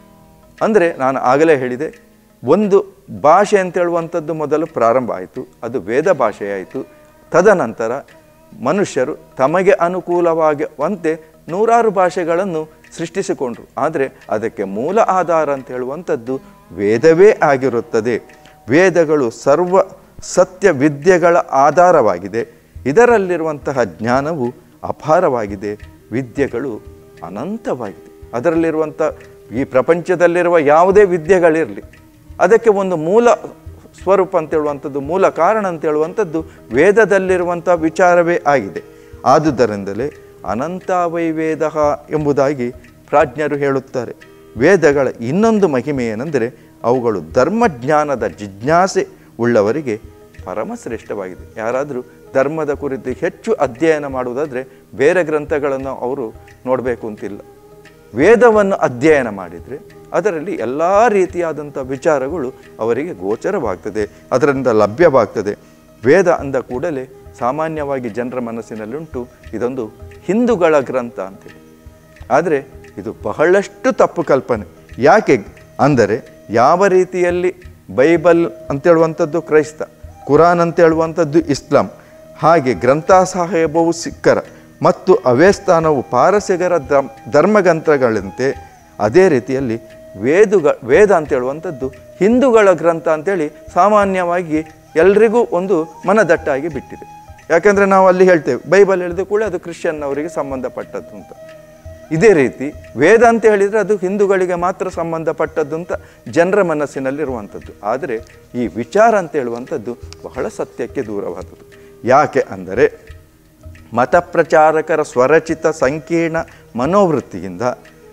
ಅಂದರೆ ನಾನು ಆಗಲೇ ಹೇಳಿದೆ ಒಂದು ಭಾಷೆ ಅಂತ ಹೇಳುವಂಥದ್ದು ಮೊದಲು ಪ್ರಾರಂಭ ಆಯಿತು ಅದು ವೇದ ಭಾಷೆಯಾಯಿತು ತದನಂತರ ಮನುಷ್ಯರು ತಮಗೆ ಅನುಕೂಲವಾಗುವಂತೆ ನೂರಾರು ಭಾಷೆಗಳನ್ನು ಸೃಷ್ಟಿಸಿಕೊಂಡ್ರು ಆದರೆ ಅದಕ್ಕೆ ಮೂಲ ಆಧಾರ ಅಂತ ಹೇಳುವಂಥದ್ದು ವೇದವೇ ಆಗಿರುತ್ತದೆ ವೇದಗಳು ಸರ್ವ ಸತ್ಯ ವಿದ್ಯೆಗಳ ಆಧಾರವಾಗಿದೆ ಇದರಲ್ಲಿರುವಂತಹ ಜ್ಞಾನವು ಅಪಾರವಾಗಿದೆ ವಿದ್ಯೆಗಳು ಅನಂತವಾಗಿದೆ ಅದರಲ್ಲಿರುವಂಥ ಈ ಪ್ರಪಂಚದಲ್ಲಿರುವ ಯಾವುದೇ ವಿದ್ಯೆಗಳಿರಲಿ ಅದಕ್ಕೆ ಒಂದು ಮೂಲ ಸ್ವರೂಪ ಅಂತ ಹೇಳುವಂಥದ್ದು ಮೂಲ ಕಾರಣ ಅಂತ ಹೇಳುವಂಥದ್ದು ವೇದದಲ್ಲಿರುವಂಥ ವಿಚಾರವೇ ಆಗಿದೆ ಆದುದರಿಂದಲೇ ಅನಂತಾವೈ ವೇದ ಎಂಬುದಾಗಿ ಪ್ರಾಜ್ಞರು ಹೇಳುತ್ತಾರೆ ವೇದಗಳ ಇನ್ನೊಂದು ಮಹಿಮೆ ಏನೆಂದರೆ ಅವುಗಳು ಧರ್ಮಜ್ಞಾನದ ಜಿಜ್ಞಾಸೆ ಉಳ್ಳವರಿಗೆ ಪರಮಶ್ರೇಷ್ಠವಾಗಿದೆ ಯಾರಾದರೂ ಧರ್ಮದ ಕುರಿತು ಹೆಚ್ಚು ಅಧ್ಯಯನ ಮಾಡುವುದಾದರೆ ಬೇರೆ ಗ್ರಂಥಗಳನ್ನು ಅವರು ನೋಡಬೇಕು ಅಂತಿಲ್ಲ ವೇದವನ್ನು ಅಧ್ಯಯನ ಮಾಡಿದರೆ ಅದರಲ್ಲಿ ಎಲ್ಲ ರೀತಿಯಾದಂಥ ವಿಚಾರಗಳು ಅವರಿಗೆ ಗೋಚರವಾಗ್ತದೆ ಅದರಿಂದ ಲಭ್ಯವಾಗ್ತದೆ ವೇದ ಅಂದ ಕೂಡಲೇ ಸಾಮಾನ್ಯವಾಗಿ ಜನರ ಮನಸ್ಸಿನಲ್ಲುಂಟು ಇದೊಂದು ಹಿಂದೂಗಳ ಗ್ರಂಥ ಅಂತೇಳಿ ಆದರೆ ಇದು ಬಹಳಷ್ಟು ತಪ್ಪು ಕಲ್ಪನೆ ಯಾಕೆ ಅಂದರೆ ಯಾವ ರೀತಿಯಲ್ಲಿ ಬೈಬಲ್ ಅಂತೇಳುವಂಥದ್ದು ಕ್ರೈಸ್ತ ಕುರಾನ್ ಅಂತೇಳುವಂಥದ್ದು ಇಸ್ಲಾಂ ಹಾಗೆ ಗ್ರಂಥಸಾಹೇಬವು ಸಿಕ್ಕರ ಮತ್ತು ಅವೇಸ್ಥಾನವು ಪಾರಸಿಗರ ಧರ್ಮ ಧರ್ಮಗ್ರಂಥಗಳಂತೆ ಅದೇ ರೀತಿಯಲ್ಲಿ ವೇದುಗ ವೇದ ಅಂತ ಹೇಳುವಂಥದ್ದು ಹಿಂದೂಗಳ ಗ್ರಂಥ ಅಂತೇಳಿ ಸಾಮಾನ್ಯವಾಗಿ ಎಲ್ರಿಗೂ ಒಂದು ಮನದಟ್ಟಾಗಿ ಬಿಟ್ಟಿದೆ ಯಾಕೆಂದರೆ ನಾವು ಅಲ್ಲಿ ಹೇಳ್ತೇವೆ ಬೈಬಲ್ ಹೇಳಿದ ಕೂಡ ಅದು ಕ್ರಿಶ್ಚಿಯನ್ನವರಿಗೆ ಸಂಬಂಧಪಟ್ಟದ್ದು ಅಂತ ಇದೇ ರೀತಿ ವೇದ ಅಂತ ಹೇಳಿದರೆ ಅದು ಹಿಂದೂಗಳಿಗೆ ಮಾತ್ರ ಸಂಬಂಧಪಟ್ಟದ್ದು ಅಂತ ಜನರ ಮನಸ್ಸಿನಲ್ಲಿರುವಂಥದ್ದು ಆದರೆ ಈ ವಿಚಾರ ಅಂತ ಹೇಳುವಂಥದ್ದು ಬಹಳ ಸತ್ಯಕ್ಕೆ ದೂರವಾದದ್ದು ಯಾಕೆ ಅಂದರೆ ಮತ ಪ್ರಚಾರಕರ ಸ್ವರಚಿತ ಸಂಕೀರ್ಣ ಮನೋವೃತ್ತಿಯಿಂದ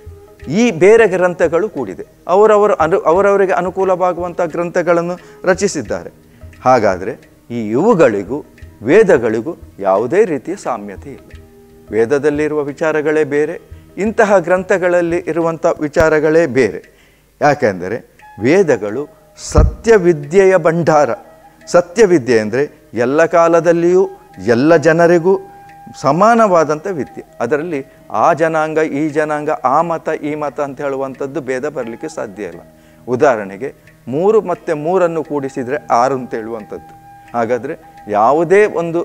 ಈ ಬೇರೆ ಗ್ರಂಥಗಳು ಕೂಡಿದೆ ಅವರವರು ಅನು ಅವರವರಿಗೆ ಅನುಕೂಲವಾಗುವಂಥ ಗ್ರಂಥಗಳನ್ನು ರಚಿಸಿದ್ದಾರೆ ಹಾಗಾದರೆ ಈ ಇವುಗಳಿಗೂ ವೇದಗಳಿಗೂ ಯಾವುದೇ ರೀತಿಯ ಸಾಮ್ಯತೆ ಇಲ್ಲ ವೇದದಲ್ಲಿರುವ ವಿಚಾರಗಳೇ ಬೇರೆ ಇಂತಹ ಗ್ರಂಥಗಳಲ್ಲಿ ಇರುವಂಥ ವಿಚಾರಗಳೇ ಬೇರೆ ಯಾಕೆಂದರೆ ವೇದಗಳು ಸತ್ಯವಿದ್ಯೆಯ ಭಂಡಾರ ಸತ್ಯವಿದ್ಯೆ ಅಂದರೆ ಎಲ್ಲ ಕಾಲದಲ್ಲಿಯೂ ಎಲ್ಲ ಜನರಿಗೂ ಸಮಾನವಾದಂಥ ವಿದ್ಯೆ ಅದರಲ್ಲಿ ಆ ಜನಾಂಗ ಈ ಜನಾಂಗ ಆ ಮತ ಈ ಮತ ಅಂತ ಹೇಳುವಂಥದ್ದು ಭೇದ ಬರಲಿಕ್ಕೆ ಸಾಧ್ಯ ಇಲ್ಲ ಉದಾಹರಣೆಗೆ ಮೂರು ಮತ್ತು ಮೂರನ್ನು ಕೂಡಿಸಿದರೆ ಆರು ಅಂತ ಹೇಳುವಂಥದ್ದು ಹಾಗಾದರೆ ಯಾವುದೇ ಒಂದು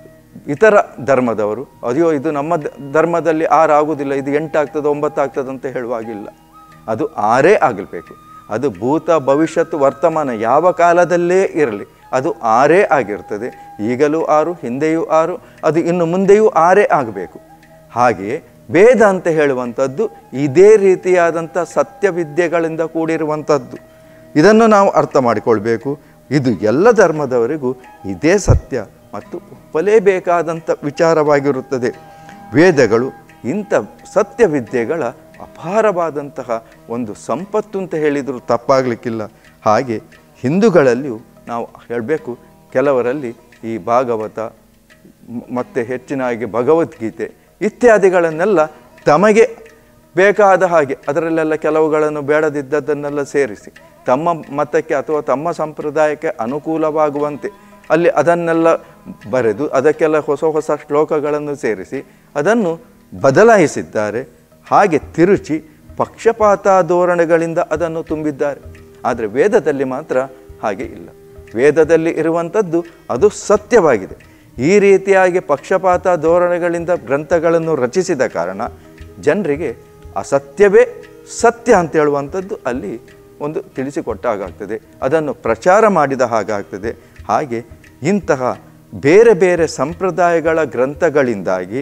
ಇತರ ಧರ್ಮದವರು ಅಯ್ಯೋ ಇದು ನಮ್ಮ ದ- ಧರ್ಮದಲ್ಲಿ ಆರು ಆಗುವುದಿಲ್ಲ ಇದು ಎಂಟಾಗ್ತದೆ ಒಂಬತ್ತಾಗ್ತದೆ ಅಂತ ಹೇಳುವಾಗಿಲ್ಲ ಅದು ಆರೇ ಆಗಬೇಕು ಅದು ಭೂತ ಭವಿಷ್ಯತ್ ವರ್ತಮಾನ ಯಾವ ಕಾಲದಲ್ಲೇ ಇರಲಿ ಅದು ಆರೇ ಆಗಿರ್ತದೆ ಈಗಲೂ ಆರು ಹಿಂದೆಯೂ ಆರು ಅದು ಇನ್ನು ಮುಂದೆಯೂ ಆರೇ ಆಗಬೇಕು ಹಾಗೆಯೇ ವೇದ ಅಂತ ಹೇಳುವಂಥದ್ದು ಇದೇ ರೀತಿಯಾದಂಥ ಸತ್ಯವಿದ್ಯೆಗಳಿಂದ ಕೂಡಿರುವಂಥದ್ದು ಇದನ್ನು ನಾವು ಅರ್ಥ ಮಾಡಿಕೊಳ್ಬೇಕು ಇದು ಎಲ್ಲ ಧರ್ಮದವರಿಗೂ ಇದೇ ಸತ್ಯ ಮತ್ತು ಒಪ್ಪಲೇಬೇಕಾದಂಥ ವಿಚಾರವಾಗಿರುತ್ತದೆ ವೇದಗಳು ಇಂಥ ಸತ್ಯವಿದ್ಯೆಗಳ ಅಪಾರವಾದಂತಹ ಒಂದು ಸಂಪತ್ತು ಅಂತ ಹೇಳಿದರೂ ತಪ್ಪಾಗಲಿಕ್ಕಿಲ್ಲ ಹಾಗೆ ಹಿಂದೂಗಳಲ್ಲಿಯೂ ನಾವು ಹೇಳಬೇಕು ಕೆಲವರಲ್ಲಿ ಈ ಭಾಗವತ ಮ- ಮತ್ತೆ ಹೆಚ್ಚಿನಾಗಿ ಭಗವದ್ಗೀತೆ ಇತ್ಯಾದಿಗಳನ್ನೆಲ್ಲ ತಮಗೆ ಬೇಕಾದ ಹಾಗೆ ಅದರಲ್ಲೆಲ್ಲ ಕೆಲವುಗಳನ್ನು ಬೇಡದಿದ್ದದ್ದನ್ನೆಲ್ಲ ಸೇರಿಸಿ ತಮ್ಮ ಮತಕ್ಕೆ ಅಥವಾ ತಮ್ಮ ಸಂಪ್ರದಾಯಕ್ಕೆ ಅನುಕೂಲವಾಗುವಂತೆ ಅಲ್ಲಿ ಅದನ್ನೆಲ್ಲ ಬರೆದು ಅದಕ್ಕೆಲ್ಲ ಹೊಸ ಹೊಸ ಶ್ಲೋಕಗಳನ್ನು ಸೇರಿಸಿ ಅದನ್ನು ಬದಲಾಯಿಸಿದ್ದಾರೆ ಹಾಗೆ ತಿರುಚಿ ಪಕ್ಷಪಾತ ಧೋರಣೆಗಳಿಂದ ಅದನ್ನು ತುಂಬಿದ್ದಾರೆ ಆದರೆ ವೇದದಲ್ಲಿ ಮಾತ್ರ ಹಾಗೆ ಇಲ್ಲ ವೇದದಲ್ಲಿ ಇರುವಂಥದ್ದು ಅದು ಸತ್ಯವಾಗಿದೆ ಈ ರೀತಿಯಾಗಿ ಪಕ್ಷಪಾತ ಧೋರಣೆಗಳಿಂದ ಗ್ರಂಥಗಳನ್ನು ರಚಿಸಿದ ಕಾರಣ ಜನರಿಗೆ ಅಸತ್ಯವೇ ಸತ್ಯ ಅಂತ ಹೇಳುವಂಥದ್ದು ಅಲ್ಲಿ ಒಂದು ತಿಳಿಸಿಕೊಟ್ಟ ಹಾಗಾಗ್ತದೆ ಅದನ್ನು ಪ್ರಚಾರ ಮಾಡಿದ ಹಾಗಾಗ್ತದೆ ಹಾಗೆ ಇಂತಹ ಬೇರೆ ಬೇರೆ ಸಂಪ್ರದಾಯಗಳ ಗ್ರಂಥಗಳಿಂದಾಗಿ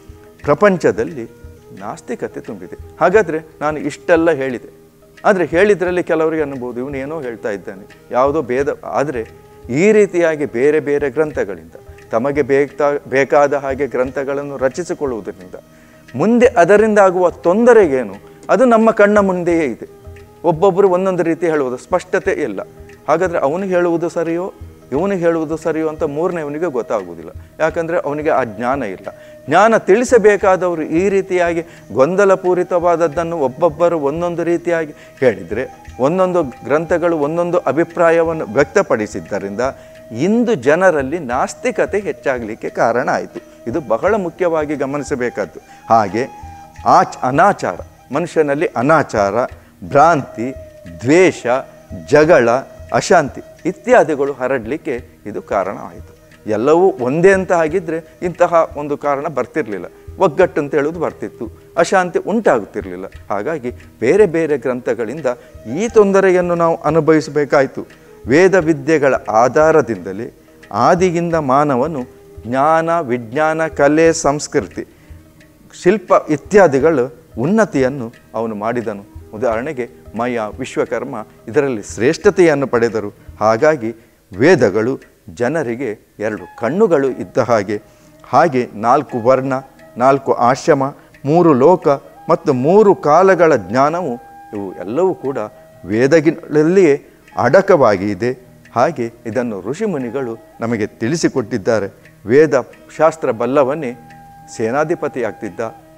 ಪ್ರಪಂಚದಲ್ಲಿ ನಾಸ್ತಿಕತೆ ತುಂಬಿದೆ ಹಾಗಾದರೆ ನಾನು ಇಷ್ಟೆಲ್ಲ ಹೇಳಿದೆ ಆದರೆ ಹೇಳಿದ್ರಲ್ಲಿ ಕೆಲವರಿಗೆ ಅನ್ಬೋದು ಇವನು ಏನೋ ಹೇಳ್ತಾ ಇದ್ದಾನೆ ಯಾವುದೋ ಭೇದ ಆದರೆ ಈ ರೀತಿಯಾಗಿ ಬೇರೆ ಬೇರೆ ಗ್ರಂಥಗಳಿಂದ ತಮಗೆ ಬೇಕಾ ಬೇಕಾದ ಹಾಗೆ ಗ್ರಂಥಗಳನ್ನು ರಚಿಸಿಕೊಳ್ಳುವುದರಿಂದ ಮುಂದೆ ಅದರಿಂದ ಆಗುವ ತೊಂದರೆಗೇನು ಅದು ನಮ್ಮ ಕಣ್ಣ ಮುಂದೆಯೇ ಇದೆ ಒಬ್ಬೊಬ್ಬರು ಒಂದೊಂದು ರೀತಿ ಹೇಳುವುದು ಸ್ಪಷ್ಟತೆ ಇಲ್ಲ ಹಾಗಾದರೆ ಅವನು ಹೇಳುವುದು ಸರಿಯೋ ಇವನು ಹೇಳುವುದು ಸರಿಯೋ ಅಂತ ಮೂರನೇವನಿಗೆ ಗೊತ್ತಾಗುವುದಿಲ್ಲ ಯಾಕಂದರೆ ಅವನಿಗೆ ಆ ಜ್ಞಾನ ಇಲ್ಲ ಜ್ಞಾನ ತಿಳಿಸಬೇಕಾದವರು ಈ ರೀತಿಯಾಗಿ ಗೊಂದಲಪೂರಿತವಾದದ್ದನ್ನು ಒಬ್ಬೊಬ್ಬರು ಒಂದೊಂದು ರೀತಿಯಾಗಿ ಹೇಳಿದರೆ ಒಂದೊಂದು ಗ್ರಂಥಗಳು ಒಂದೊಂದು ಅಭಿಪ್ರಾಯವನ್ನು ವ್ಯಕ್ತಪಡಿಸಿದ್ದರಿಂದ ಇಂದು ಜನರಲ್ಲಿ ನಾಸ್ತಿಕತೆ ಹೆಚ್ಚಾಗಲಿಕ್ಕೆ ಕಾರಣ ಆಯಿತು ಇದು ಬಹಳ ಮುಖ್ಯವಾಗಿ ಗಮನಿಸಬೇಕಾದ್ದು ಹಾಗೆ ಆಚ್ ಅನಾಚಾರ ಮನುಷ್ಯನಲ್ಲಿ ಅನಾಚಾರ ಭ್ರಾಂತಿ ದ್ವೇಷ ಜಗಳ ಅಶಾಂತಿ ಇತ್ಯಾದಿಗಳು ಹರಡಲಿಕ್ಕೆ ಇದು ಕಾರಣ ಆಯಿತು ಎಲ್ಲವೂ ಒಂದೇ ಅಂತ ಆಗಿದ್ದರೆ ಇಂತಹ ಒಂದು ಕಾರಣ ಬರ್ತಿರಲಿಲ್ಲ ಒಗ್ಗಟ್ಟು ಅಂತ ಹೇಳೋದು ಬರ್ತಿತ್ತು ಅಶಾಂತಿ ಉಂಟಾಗುತ್ತಿರಲಿಲ್ಲ ಹಾಗಾಗಿ ಬೇರೆ ಬೇರೆ ಗ್ರಂಥಗಳಿಂದ ಈ ತೊಂದರೆಯನ್ನು ನಾವು ಅನುಭವಿಸಬೇಕಾಯಿತು ವೇದ ವಿದ್ಯೆಗಳ ಆಧಾರದಿಂದಲೇ ಆದಿಯಿಂದ ಮಾನವನು ಜ್ಞಾನ ವಿಜ್ಞಾನ ಕಲೆ ಸಂಸ್ಕೃತಿ ಶಿಲ್ಪ ಇತ್ಯಾದಿಗಳು ಉನ್ನತಿಯನ್ನು ಅವನು ಮಾಡಿದನು ಉದಾಹರಣೆಗೆ ಮಯ ವಿಶ್ವಕರ್ಮ ಇದರಲ್ಲಿ ಶ್ರೇಷ್ಠತೆಯನ್ನು ಪಡೆದರು ಹಾಗಾಗಿ ವೇದಗಳು ಜನರಿಗೆ ಎರಡು ಕಣ್ಣುಗಳು ಇದ್ದ ಹಾಗೆ ಹಾಗೆ ನಾಲ್ಕು ವರ್ಣ ನಾಲ್ಕು ಆಶ್ರಮ ಮೂರು ಲೋಕ ಮತ್ತು ಮೂರು ಕಾಲಗಳ ಜ್ಞಾನವು ಇವು ಎಲ್ಲವೂ ಕೂಡ ವೇದಗಳಲ್ಲಿಯೇ ಅಡಕವಾಗಿ ಇದೆ ಹಾಗೆ ಇದನ್ನು ಋಷಿಮುನಿಗಳು ನಮಗೆ ತಿಳಿಸಿಕೊಟ್ಟಿದ್ದಾರೆ ವೇದ ಶಾಸ್ತ್ರ ಬಲ್ಲವನ್ನೇ ಸೇನಾಧಿಪತಿ ಆಗ್ತಿದ್ದ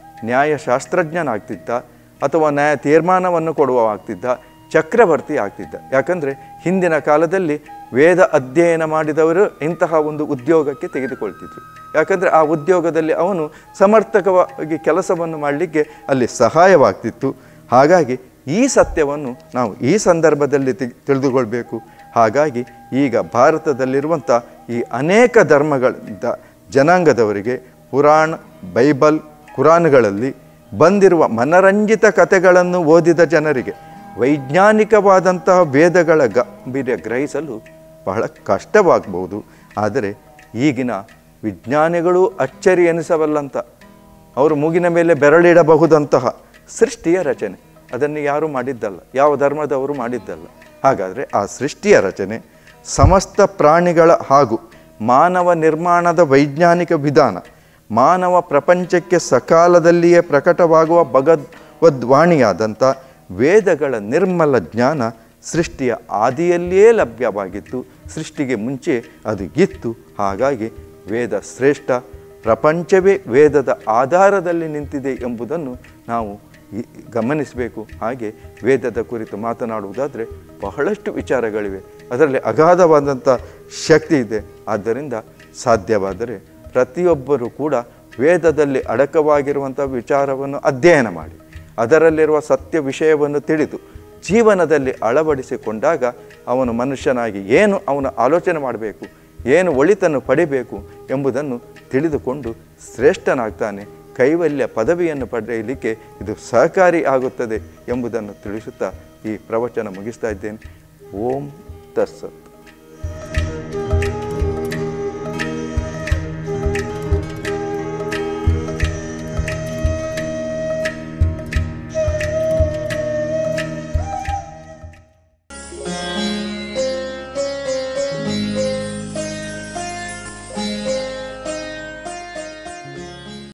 ನ್ಯಾಯಶಾಸ್ತ್ರಜ್ಞನಾಗ್ತಿದ್ದ ಅಥವಾ ನ್ಯಾಯ ತೀರ್ಮಾನವನ್ನು ಕೊಡುವ ಆಗ್ತಿದ್ದ ಚಕ್ರವರ್ತಿ ಆಗ್ತಿದ್ದ ಯಾಕಂದರೆ ಹಿಂದಿನ ಕಾಲದಲ್ಲಿ ವೇದ ಅಧ್ಯಯನ ಮಾಡಿದವರು ಇಂತಹ ಒಂದು ಉದ್ಯೋಗಕ್ಕೆ ತೆಗೆದುಕೊಳ್ತಿದ್ರು ಯಾಕಂದರೆ ಆ ಉದ್ಯೋಗದಲ್ಲಿ ಅವನು ಸಮರ್ಥಕವಾಗಿ ಕೆಲಸವನ್ನು ಮಾಡಲಿಕ್ಕೆ ಅಲ್ಲಿ ಸಹಾಯವಾಗ್ತಿತ್ತು ಹಾಗಾಗಿ ಈ ಸತ್ಯವನ್ನು ನಾವು ಈ ಸಂದರ್ಭದಲ್ಲಿ ತಿ- ತಿಳಿದುಕೊಳ್ಬೇಕು ಹಾಗಾಗಿ ಈಗ ಭಾರತದಲ್ಲಿರುವಂಥ ಈ ಅನೇಕ ಧರ್ಮಗಳಿಂದ ಜನಾಂಗದವರಿಗೆ ಪುರಾಣ ಬೈಬಲ್ ಕುರಾನ್ಗಳಲ್ಲಿ ಬಂದಿರುವ ಮನರಂಜಿತ ಕಥೆಗಳನ್ನು ಓದಿದ ಜನರಿಗೆ ವೈಜ್ಞಾನಿಕವಾದಂತಹ ವೇದಗಳ ಗಾಂಭೀರ್ಯ ಗ್ರಹಿಸಲು ಬಹಳ ಕಷ್ಟವಾಗಬಹುದು ಆದರೆ ಈಗಿನ ವಿಜ್ಞಾನಿಗಳು ಅಚ್ಚರಿ ಎನಿಸಬಲ್ಲಂತ ಅವರು ಮೂಗಿನ ಮೇಲೆ ಬೆರಳಿಡಬಹುದಂತಹ ಸೃಷ್ಟಿಯ ರಚನೆ ಅದನ್ನು ಯಾರು ಮಾಡಿದ್ದಲ್ಲ ಯಾವ ಧರ್ಮದವರು ಮಾಡಿದ್ದಲ್ಲ ಹಾಗಾದರೆ ಆ ಸೃಷ್ಟಿಯ ರಚನೆ ಸಮಸ್ತ ಪ್ರಾಣಿಗಳ ಹಾಗೂ ಮಾನವ ನಿರ್ಮಾಣದ ವೈಜ್ಞಾನಿಕ ವಿಧಾನ ಮಾನವ ಪ್ರಪಂಚಕ್ಕೆ ಸಕಾಲದಲ್ಲಿಯೇ ಪ್ರಕಟವಾಗುವ ಭಗವದ್ವಾಣಿಯಾದಂಥ ವೇದಗಳ ನಿರ್ಮಲ ಜ್ಞಾನ ಸೃಷ್ಟಿಯ ಆದಿಯಲ್ಲಿಯೇ ಲಭ್ಯವಾಗಿತ್ತು ಸೃಷ್ಟಿಗೆ ಮುಂಚೆ ಅದು ಇತ್ತು ಹಾಗಾಗಿ ವೇದ ಶ್ರೇಷ್ಠ ಪ್ರಪಂಚವೇ ವೇದದ ಆಧಾರದಲ್ಲಿ ನಿಂತಿದೆ ಎಂಬುದನ್ನು ನಾವು ಈ- ಗಮನಿಸಬೇಕು ಹಾಗೆ ವೇದದ ಕುರಿತು ಮಾತನಾಡುವುದಾದರೆ ಬಹಳಷ್ಟು ವಿಚಾರಗಳಿವೆ ಅದರಲ್ಲಿ ಅಗಾಧವಾದಂಥ ಶಕ್ತಿ ಇದೆ ಆದ್ದರಿಂದ ಸಾಧ್ಯವಾದರೆ ಪ್ರತಿಯೊಬ್ಬರೂ ಕೂಡ ವೇದದಲ್ಲಿ ಅಡಕವಾಗಿರುವಂಥ ವಿಚಾರವನ್ನು ಅಧ್ಯಯನ ಮಾಡಿ ಅದರಲ್ಲಿರುವ ಸತ್ಯ ವಿಷಯವನ್ನು ತಿಳಿದು ಜೀವನದಲ್ಲಿ ಅಳವಡಿಸಿಕೊಂಡಾಗ ಅವನು ಮನುಷ್ಯನಾಗಿ ಏನು ಅವನು ಆಲೋಚನೆ ಮಾಡಬೇಕು ಏನು ಒಳಿತನ್ನು ಪಡಿಬೇಕು ಎಂಬುದನ್ನು ತಿಳಿದುಕೊಂಡು ಶ್ರೇಷ್ಠನಾಗ್ತಾನೆ ಕೈವಲ್ಯ ಪದವಿಯನ್ನು ಪಡೆಯಲಿಕ್ಕೆ ಇದು ಸಹಕಾರಿ ಆಗುತ್ತದೆ ಎಂಬುದನ್ನು ತಿಳಿಸುತ್ತಾ ಈ ಪ್ರವಚನ ಮುಗಿಸ್ತಾ ಇದ್ದೇನೆ ಓಂ ತಸ್ಸತ್